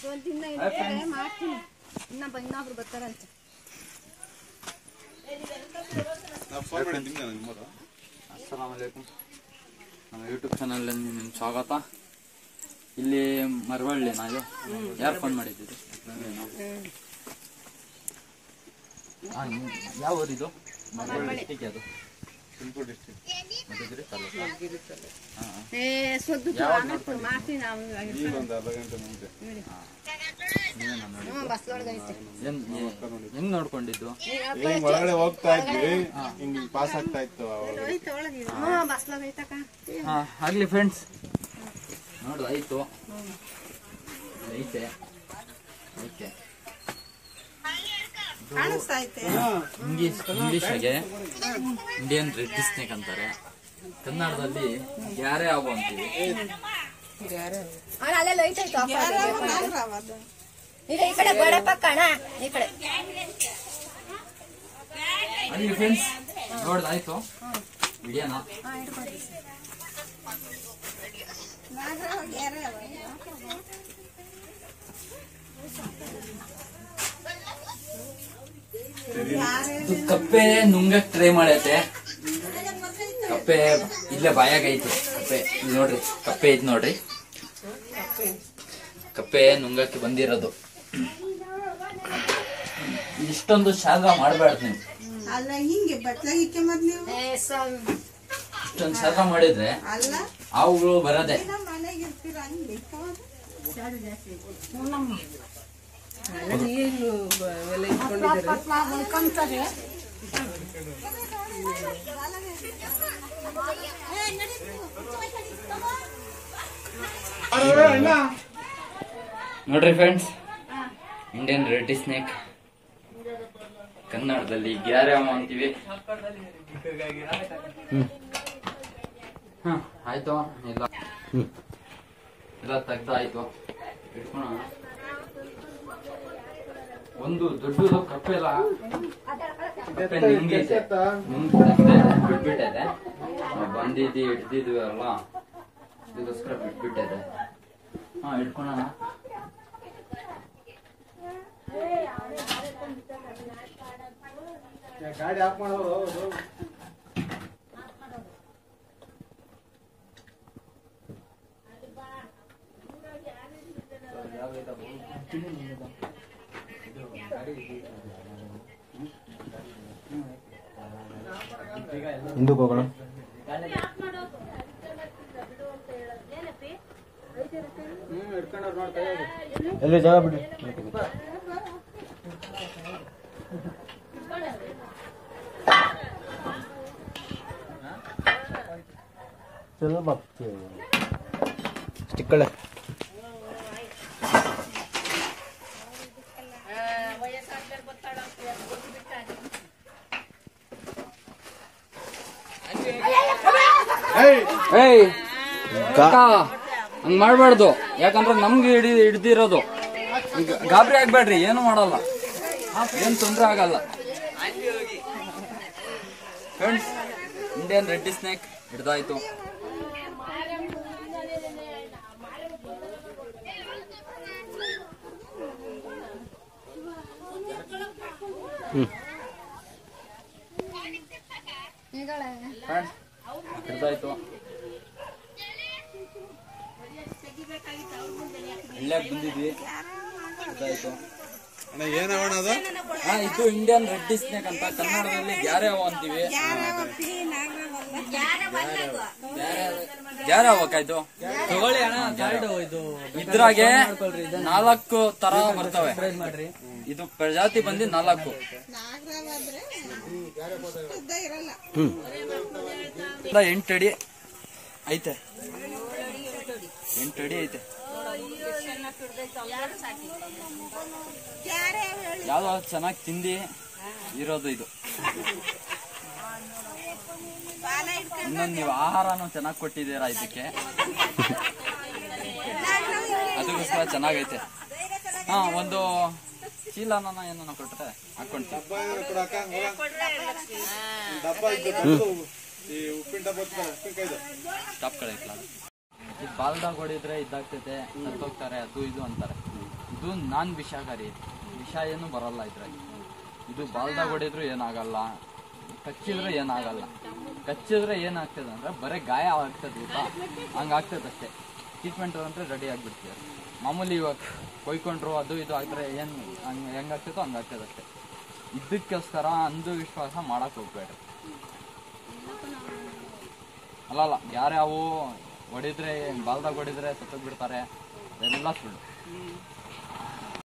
ಒಂದ್ ದಿನ ಇರ್ತೇವೆ ಮಾಡ್ತೀನಿ ಇನ್ನೊಬ್ಬ ಇನ್ನೊಬ್ರು ಬರ್ತಾರಂತೆ ಅಸ್ಸಲಾಮಲೈಕುಮ್ ನಮ್ಮ ಯೂಟ್ಯೂಬ್ ಚಾನಲ್ ನಿಮ್ಗೆ ಸ್ವಾಗತ ಇಲ್ಲಿ ಮರವಳ್ಳಿ ನಾವು ಯಾರು ಫೋನ್ ಮಾಡಿದ್ದೀರಿ ಹಾಂ ಯಾವ ಊರಿದು ಮರವಳ್ಳಿ ಡಿಸ್ಟಿಕ್ ಅದು ಮಧುಗಿರಿ ತಾಲೂಕು ಹಾಂ ಏ ಸೊದ್ದು ಆಮೇಲೆ ಮಾಡ್ತೀನಿ ನಾವು ನೀವೇನಾ ನೋಡಿ ಹ್ಞೂ ಬಸ್ಸೊಳಗೆ ಐತೆ ಏನ್ ಹೆಂಗ್ ನೋಡ್ಕೊಂಡಿದ್ದು ಹಿಂಗ್ ಒಳಗಡೆ ಹೋಗ್ತಾ ಇದ್ವಿ ಹಿಂಗ್ ಪಾಸ್ ಆಗ್ತಾ ಇತ್ತು ಅವಾಗ ಹ್ಞೂ ಬಸ್ಸೊಳಗೆ ಐತಕ್ಕ ಹಾ ಆಗ್ಲಿ ಫ್ರೆಂಡ್ಸ್ ನೋಡು ಆಯ್ತು ಐತೆ ಐತೆ ಇಂಗ್ಲಿಷ್ ಇಂಗ್ಲಿಷಾಗೆ ಇಂಡಿಯನ್ ರೆಡ್ ಸ್ನೇಕ್ ಅಂತಾರೆ ಕನ್ನಡದಲ್ಲಿ ಗ್ಯಾರೆ ಹಾವು ಅಂತೀವಿ ಅಣ್ಣ ಅಲ್ಲೇ ಲೈಟ್ ಐತೆ ಈಗ ಈ ಕಡೆ ಗೋಡೆ ಪಕ್ಕ ಅಣ್ಣ ಈ ಕಡೆ ಅಲ್ಲಿ ಫ್ರೆಂಡ್ಸ್ ನೋಡ್ದಾಯ್ತು ವಿಡಿಯೋನ ಹಾಂ ಇಟ್ಕೊಳ್ಳಿ ಇದು ಕಪ್ಪೆ ನುಂಗಕ್ ಟ್ರೈ ಮಾಡೈತೆ ಕಪ್ಪೆ ಇಲ್ಲೇ ಬಾಯಾಗ ಐತಿ ಕಪ್ಪೆ ಇಲ್ಲಿ ನೋಡ್ರಿ ಕಪ್ಪೆ ಐತಿ ನೋಡ್ರಿ ಕಪ್ಪೆ ನುಂಗಕ್ಕೆ ಬಂದಿರೋದು ಇಷ್ಟೊಂದು ಶಾಗ ಮಾಡಬಾರ್ದು ನೀವು ಅಲ್ಲ ಹಿಂಗೆ ಬಟ್ಲಾಗಿಕ್ಕೆ ಮತ್ ನೀವು ಏ ಸ್ವಾಮಿ ಇಷ್ಟೊಂದು ಶಾಗ ಮಾಡಿದ್ರೆ ಅಲ್ಲ ಹಾವುಗಳು ಬರದೆ ನಮ್ಮ ಮನೆಗೆ ಇರ್ತೀರ ಹಂಗೆ ನೋಡ್ರಿ ಫ್ರೆಂಡ್ಸ್ ಇಂಡಿಯನ್ ರೆಡ್ ಸ್ನೇಕ್ ಕನ್ನಡದಲ್ಲಿ ಗ್ಯಾರೆ ಹಾವು ಅಂತೀವಿ ಹ್ಮ್ ಆಯ್ತು ಇಲ್ಲ ಎಲ್ಲ ತೆಗ್ದಾಯ್ತು ಇಟ್ಕೊಳೋಣ ಒಂದು ದೊಡ್ಡದು ಕಪ್ಪೆಲ್ಲ ಕಪ್ಪೆ ನಿಂಗೈತೆ ನಿಂಗ್ ಬಿಟ್ಬಿಟ್ಟಿದೆ ಬಂದಿದ್ದು ಹಿಡ್ದಿದ್ವಿ ಅಲ್ಲ ಇದಕ್ಕೋಸ್ಕರ ಬಿಟ್ಬಿಟ್ಟಿದೆ ಹಾ ಇಟ್ಕೊಳೋಣ ಗಾಡಿ ಆಫ್ ಮಾಡೋದು ಹಿಂದಕ್ಕೆ ಹೋಗೋಣ ಎಲ್ಲಿ ಜಾಗ ಬಿಡಿ ಚಲೋ ಬಾಪ್ತಿ ಸ್ಟಿಕ್ಕಳೆ ಏಯ್ ಅಕ್ಕ, ಹಂಗ್ ಮಾಡ್ಬಾರ್ದು ಯಾಕಂದ್ರೆ ನಮ್ಗೆ ಹಿಡಿ ಹಿಡ್ದಿರೋದು ಈಗ ಗಾಬರಿ ಆಗ್ಬೇಡ್ರಿ ಏನು ಮಾಡಲ್ಲ ಏನ್ ತೊಂದ್ರೆ ಆಗಲ್ಲ ಫ್ರೆಂಡ್ಸ್ ಇಂಡಿಯನ್ ರೆಡ್ಡಿ ಸ್ನೇಕ್ ಹಿಡ್ದಾಯ್ತು ಫ್ರೆಂಡ್ಸ್ ಹಿಡ್ದಾಯ್ತು ಹಳ್ಳ್ಯಾಗ ಬಂದಿದ್ವಿ ಹಿಡ್ದಾಯ್ತು ಏನವಣ ಅದು ಹಾ ಇದು ಇಂಡಿಯನ್ ರೆಡ್ಡಿ ಸ್ನೇಕ್ ಅಂತ ಕನ್ನಡದಲ್ಲಿ ಗ್ಯಾರೆ ಹಾವು ಅಂತೀವಿ ಗ್ಯಾರೆ ಹಾವಕ್ಕಾಯ್ತು ತಗೊಳ್ಳಿ ಅಣ್ಣ ಇದು ಇದ್ರಾಗೆ ನಾಲ್ಕು ತರ ಬರ್ತವೆ ಇದು ಪ್ರಜಾತಿ ಬಂದು ನಾಲ್ಕು ನಾಗರಾವಾದ್ರೆ ಉದ್ದ ಇರಲ್ಲ ಇಂದ ಎಂಟು ಅಡಿ ಐತೆ ಎಂಟು ಅಡಿ ಐತೆ ಯಾವ್ದೋ ಚೆನ್ನಾಗಿ ತಿಂದಿ ಇರೋದು ಇದು ಇನ್ನೊಂದು ನೀವು ಆಹಾರನೂ ಚೆನ್ನಾಗಿ ಕೊಟ್ಟಿದ್ದೀರಾ ಇದಕ್ಕೆ ಅದಕ್ಕೋಸ್ಕರ ಚೆನ್ನಾಗೈತೆ ಹಾ ಒಂದು ಚೀಲನ ಏನನ್ನ ಕೊಟ್ರೆ ಹಾಕೊಂಡ್ತೀವಿ ಡಬ್ಬ ಏನಾದ್ರು ಕೊಡಕ್ಕ ಹೋಗ. ಡಬ್ಬ ಇದ್ದು ದೊಡ್ಡದು, ಈ ಉಪ್ಪಿನ ಡಬ್ಬ ಇರ್ತದೆ, ಉಪ್ಪಿನಕಾಯ್ದು ಸ್ಟಾಪ್ ಕಡೆ ಈ ಬಾಲ್ದಾಗ ಹೊಡಿದ್ರೆ ಇದಾಗ್ತೈತೆ ಸತ್ತೋಗ್ತಾರೆ ಅದು ಇದು ಅಂತಾರೆ ಇದು ನಾನ್ ವಿಷಕಾರಿ ವಿಷ ಏನು ಬರಲ್ಲ ಇದ್ರಲ್ಲಿ ಇದು ಬಾಲ್ದಾಗ ಹೊಡೆದ್ರು ಏನಾಗಲ್ಲ ಕಚ್ಚಿದ್ರೆ ಏನಾಗಲ್ಲ ಕಚ್ಚಿದ್ರೆ ಏನಾಗ್ತದೆ ಅಂದ್ರೆ ಬರೀ ಗಾಯ ಆಗ್ತದೆ ಊಟ ಹಂಗಾಗ್ತದೆ ಅಷ್ಟೇ ಟ್ರೀಟ್ಮೆಂಟ್ ಅಂದ್ರೆ ರೆಡಿ ಆಗ್ಬಿಡ್ತೀವಿ ಮಾಮೂಲಿ ಇವಾಗ ಕೊಯ್ಕೊಂಡ್ರು ಅದು ಇದು ಆಗಿದ್ರೆ ಏನು ಹಂಗೆ ಹೆಂಗಾಗ್ತದೋ ಹಂಗಾಗ್ತದೆ ಅಷ್ಟೇ ಇದಕ್ಕೋಸ್ಕರ ಅಂಧವಿಶ್ವಾಸ ಮಾಡಕ್ ಹೋಗ್ಬೇಡ್ರಿ ಅಲ್ಲಲ್ಲ ಯಾರ್ಯಾವು ಹೊಡಿದ್ರೆ ಬಾಲ್ದಾಗ ಹೊಡಿದ್ರೆ ಸತ್ತೋಗ್ಬಿಡ್ತಾರೆ ಎಲ್ಲ ಸುಳ್ಳು